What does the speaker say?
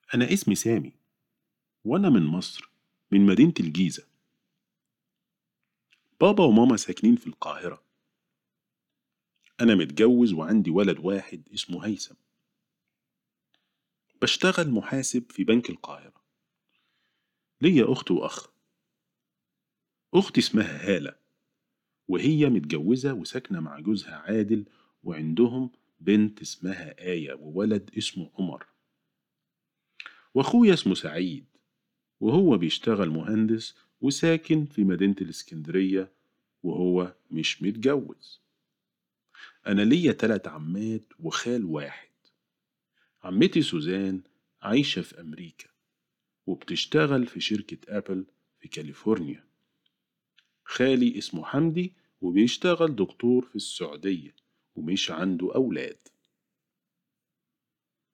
أنا اسمي سامي وأنا من مصر من مدينة الجيزة بابا وماما ساكنين في القاهرة أنا متجوز وعندي ولد واحد اسمه هيثم بشتغل محاسب في بنك القاهرة ليا أخت وأخ أختي اسمها هالة وهي متجوزة وساكنة مع جوزها عادل وعندهم بنت اسمها آية وولد اسمه عمر وأخويا اسمه سعيد وهو بيشتغل مهندس وساكن في مدينة الإسكندرية وهو مش متجوز أنا ليا تلات عمات وخال واحد عمتي سوزان عايشة في أمريكا وبتشتغل في شركة أبل في كاليفورنيا خالي اسمه حمدي وبيشتغل دكتور في السعودية ومش عنده أولاد